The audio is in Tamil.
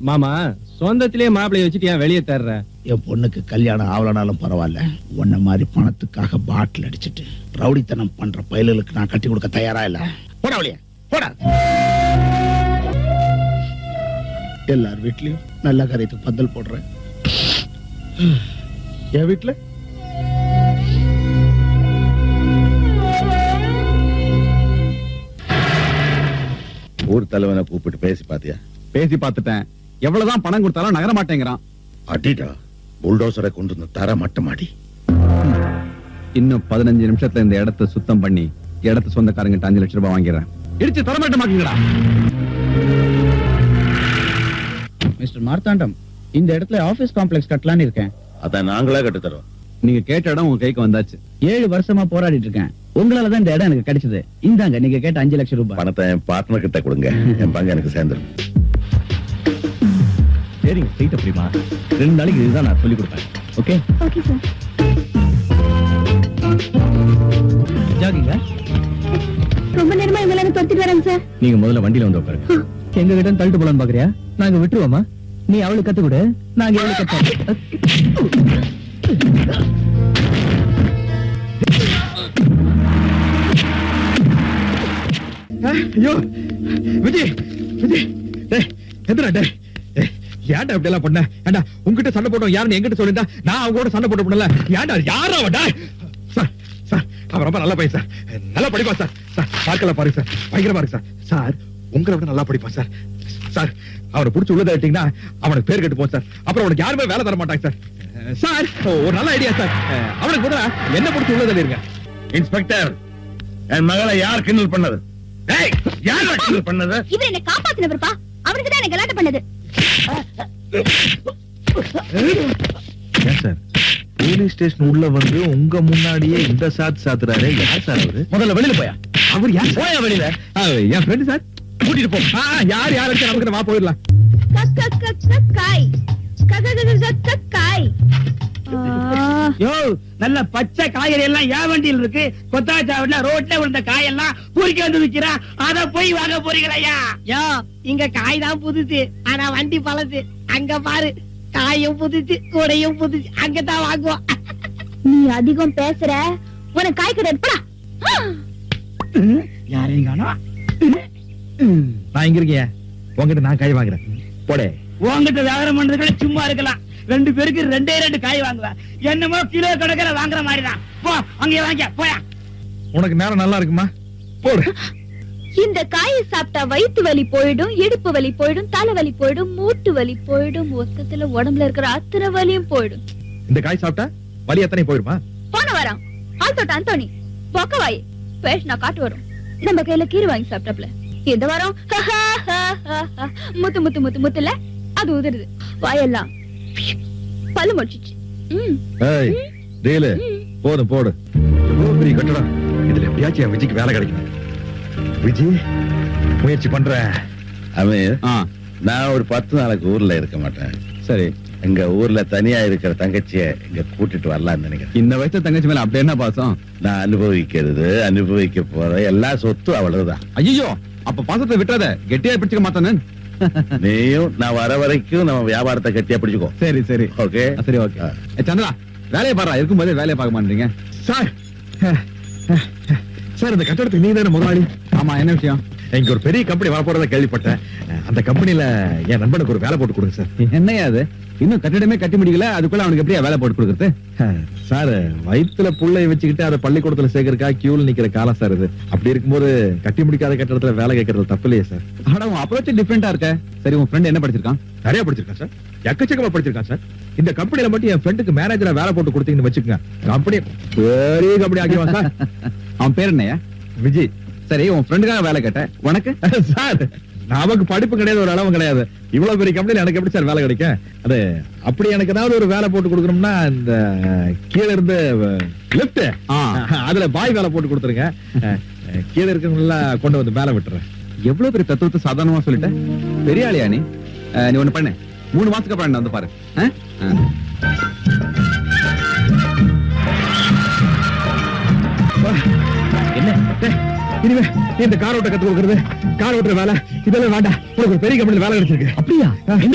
மாமா சொந்தத்திலே மாப்பிளைய வச்சுட்டு ஏன் வெளியே தர்ற என் பொண்ணுக்கு கல்யாணம் ஆகலனாலும் பரவாயில்ல உன்ன மாதிரி பணத்துக்காக பாட்டில் அடிச்சிட்டு ரவுடித்தனம் பண்ற பயலுக்கு நான் கட்டி கொடுக்க தயாரா இல்ல போடா வழியா போடா எல்லார் வீட்லயும் நல்ல காரியத்துக்கு பந்தல் போடுறேன் என் வீட்டுல ஊர் தலைவனை கூப்பிட்டு பேசி பாத்தியா பேசி பார்த்துட்டேன் எவ்வளவுதான் பணம் கொடுத்தாலும் நகர மாட்டேங்கிறான் அடிடா புல்டோசரை கொண்டு வந்து தர மட்டமாடி இன்னும் பதினஞ்சு நிமிஷத்துல இந்த இடத்த சுத்தம் பண்ணி இடத்த சொந்தக்காரங்கிட்ட அஞ்சு லட்சம் ரூபாய் வாங்கிடுறேன் இடிச்சு தரமாட்டமாக்குங்கடா மிஸ்டர் மார்த்தாண்டம் இந்த இடத்துல ஆபீஸ் காம்ப்ளெக்ஸ் கட்டலான்னு இருக்கேன் அதான் நாங்களே கட்டு தரோம் நீங்க கேட்ட இடம் உங்க கைக்கு வந்தாச்சு ஏழு வருஷமா போராடிட்டு இருக்கேன் உங்களால தான் இந்த இடம் எனக்கு கிடைச்சது இந்தாங்க நீங்க கேட்ட அஞ்சு லட்சம் ரூபாய் பணத்தை என் பார்ட்னர் கிட்ட கொடுங்க என் பங்கு எனக்கு சேர்ந்துடும் சரிங்க சீட்ட புரியுமா ரெண்டு நாளைக்கு இதுதான் நான் சொல்லி கொடுப்பேன் ஓகே ஓகே சார் ஜாகிங்க ரொம்ப நேரமா இவங்க எல்லாரும் தொடுத்துட்டு வராங்க சார் நீங்க முதல்ல வண்டியில வந்து உட்காருங்க எங்க கிட்ட தள்ளிட்டு போலான்னு பாக்குறியா நாங்க விட்டுருவோமா நீ அவளுக்கு கத்து கொடு நாங்க அவளுக்கு கத்த ஐயோ விஜய் விஜய் டேய் எதுடா டேய் டேய், ஏன்டா இப்படி எல்லாம் பண்ண ஏன்டா உன்கிட்ட சண்டை போட்டோம் யாருன்னு என்கிட்ட சொல்லிட்டா நான் அவங்க கூட சண்டை போட்டு பண்ணல ஏன்டா யாரா அவன் டேய்? சார் சார் அவன் ரொம்ப நல்லா பையன் சார் நல்லா படிப்பான் சார் சார் பார்க்கல பாருங்க சார் பயங்கரமா இருக்கு சார் சார் உங்களை விட நல்லா படிப்பான் சார் சார் அவனை புடிச்சு உள்ள தட்டிங்கன்னா அவனுக்கு பேர் கெட்டு போகும் சார் அப்புறம் அவனுக்கு யாருமே வேலை தர மாட்டாங்க சார் சார் ஒரு நல்ல ஐடியா சார் அவனுக்கு கூட என்ன புடிச்சு உள்ள தள்ளிருங்க இன்ஸ்பெக்டர் என் மகளை யார் கிண்டல் பண்ணது டேய் யார் கிண்டல் பண்ணது இவர் என்ன காப்பாத்தினவர்ப்பா அவருக்கு தான் என்ன கலாட்ட பண்ணது ஏன் சார் போலீஸ் ஸ்டேஷன் உள்ள வந்து உங்க முன்னாடியே இந்த சாத்து சாத்துறாரு யார் சார் அவரு முதல்ல வெளியில போயா அவர் யார் போயா வெளியில என் ஃப்ரெண்ட் சார் கூட்டிட்டு போ ஆ, ஆ, யார் யார் அடிச்சா நமக்கு வா போயிடலாம் கக்க கக்க காய் கக்க கக்க கக்க காய் ஆ, யோ நல்ல பச்சை காய்கறி எல்லாம் ஏன் வண்டியில் இருக்கு கொத்தாச்சாவில ரோட்ல விழுந்த காயெல்லாம் பொறிக்க வந்து விக்கிறா அத போய் வாங்க போறீங்களா யோ இங்க காய் தான் புதுசு ஆனா வண்டி பழசு அங்க பாரு காயும் புதுசு கூடையும் புதுசு அங்கதான் வாங்குவோம் நீ அதிகம் பேசுற உனக்கு காய் கடை இருப்பா யாரையும் காணோம் நான் இங்க இருக்கேன் உங்ககிட்ட நான் காய் வாங்குறேன் போடே உங்ககிட்ட வியாபாரம் பண்றதுக்குள்ள சும்மா இருக்கலாம் ரெண்டு பேருக்கு ரெண்டே ரெண்டு காய் வாங்குவேன் என்னமோ கிலோ கணக்கில் வாங்குற மாதிரி தான் போ அங்கே வாங்க போயா உனக்கு நேரம் நல்லா இருக்குமா போடு இந்த காயை சாப்பிட்டா வயித்து வலி போயிடும் இடுப்பு வலி போயிடும் தலை வலி போயிடும் மூட்டு வலி போயிடும் மொத்தத்துல உடம்புல இருக்கிற அத்தனை வலியும் போயிடும் இந்த காய் சாப்பிட்டா வலி எத்தனை போயிருமா போன வாரம் ஆள் தொட்ட அந்தோணி பொக்கவாய் பேஷனா காட்டு வரும் நம்ம கையில கீரை வாங்கி சாப்பிட்டாப்ல இந்த வாரம் முத்து முத்து முத்து முத்துல அது உதிருது வாயெல்லாம் பல்லு முடிச்சிச்சு ம், ஏய் டேலு போதும் போடு எவ்வளவு பெரிய கட்டடம் இதுல எப்படியாச்சும் என் விஜய்க்கு வேலை கிடைக்கும் விஜய் முயற்சி பண்ற அவன் ஆ நான் ஒரு பத்து நாளைக்கு ஊர்ல இருக்க மாட்டேன் சரி எங்க ஊர்ல தனியா இருக்கிற தங்கச்சிய இங்க கூட்டிட்டு வரலாம்னு நினைக்கிறேன் இந்த வயசு தங்கச்சி மேல அப்படி என்ன பாசம் நான் அனுபவிக்கிறது அனுபவிக்க போற எல்லா சொத்து அவ்வளவுதான் ஐயோ அப்ப பாசத்தை விட்டுறத கெட்டியா பிடிச்சுக்க மாட்டானு நீயும் நான் வர வரைக்கும் நம்ம வியாபாரத்தை கட்டியா பிடிச்சுக்கோ சரி சரி ஓகே ஆ, சரி ஓகே ஏ, சந்திரா வேலையை பாரு இருக்கும்போதே வேலையை பார்க்க மாட்டீங்க சார் சார் இந்த கட்டடத்துக்கு நீ தானே முதலாளி ஆமா என்ன விஷயம் இங்க ஒரு பெரிய கம்பெனி வர போறதா கேள்விப்பட்டேன் அந்த கம்பெனில என் நண்பனுக்கு ஒரு வேலை போட்டு கொடுங்க சார் என்னையா அது இன்னும் கட்டிடமே கட்டி முடிக்கல அதுக்குள்ள அவனுக்கு எப்படியா வேலை போட்டு கொடுக்கறது சார் வயித்துல புள்ளைய வச்சுக்கிட்டு அதை பள்ளிக்கூடத்துல சேர்க்கறக்கா கியூல நிக்கிற காலம் சார் இது அப்படி இருக்கும்போது கட்டி முடிக்காத கட்டடத்துல வேலை கேட்கறது தப்பு இல்லையே சார் ஆனா உன் அப்ரோச் டிஃபரெண்டா இருக்க சரி உன் ஃப்ரெண்ட் என்ன படிச்சிருக்கான் நிறைய படிச்சிருக்கான் சார் எக்கச்சக்கமா படிச்சிருக்கான் சார் இந்த கம்பெனில மட்டும் என் ஃப்ரெண்டுக்கு மேனேஜரா வேலை போட்டு கொடுத்தீங்கன்னு வச்சுக்கோங்க கம்பெனி பெரிய கம்பெனி ஆகிடுவான் சார் அவன் பேர் என்னையா விஜய் சரி உன் ஃப்ரெண்டுக்காக வேலை கேட்டேன் உனக்கு சார் நமக்கு படிப்பு கிடையாது ஒரு அளவும் கிடையாது இவ்வளவு பெரிய கம்பெனில எனக்கு எப்படி சார் வேலை கிடைக்கும் அது அப்படி எனக்கு ஏதாவது ஒரு வேலை போட்டு கொடுக்கணும்னா இந்த கீழ இருந்து லிப்ட் ஆ. அதுல பாய் வேலை போட்டு கொடுத்துருங்க அஹ், கீழ இருக்கவங்கள கொண்டு வந்து மேல விட்டுறேன் எவ்வளவு பெரிய தத்துவத்தை சாதாரணமா சொல்லிட்ட பெரிய ஆளியா நீ அஹ், நீ ஒண்ணு பண்ணு மூணு மாசத்துக்கு அப்புறம் என்ன வந்து பாரு அஹ்? அஹ். என்ன டேய், இனிமே நீ இந்த கார் ஓட்ட கத்து கொடுக்கறது கார் ஓட்டுற வேலை இதெல்லாம் வேண்டாம் உனக்கு ஒரு பெரிய கம்பெனில வேலை கிடைச்சிருக்கு அப்படியா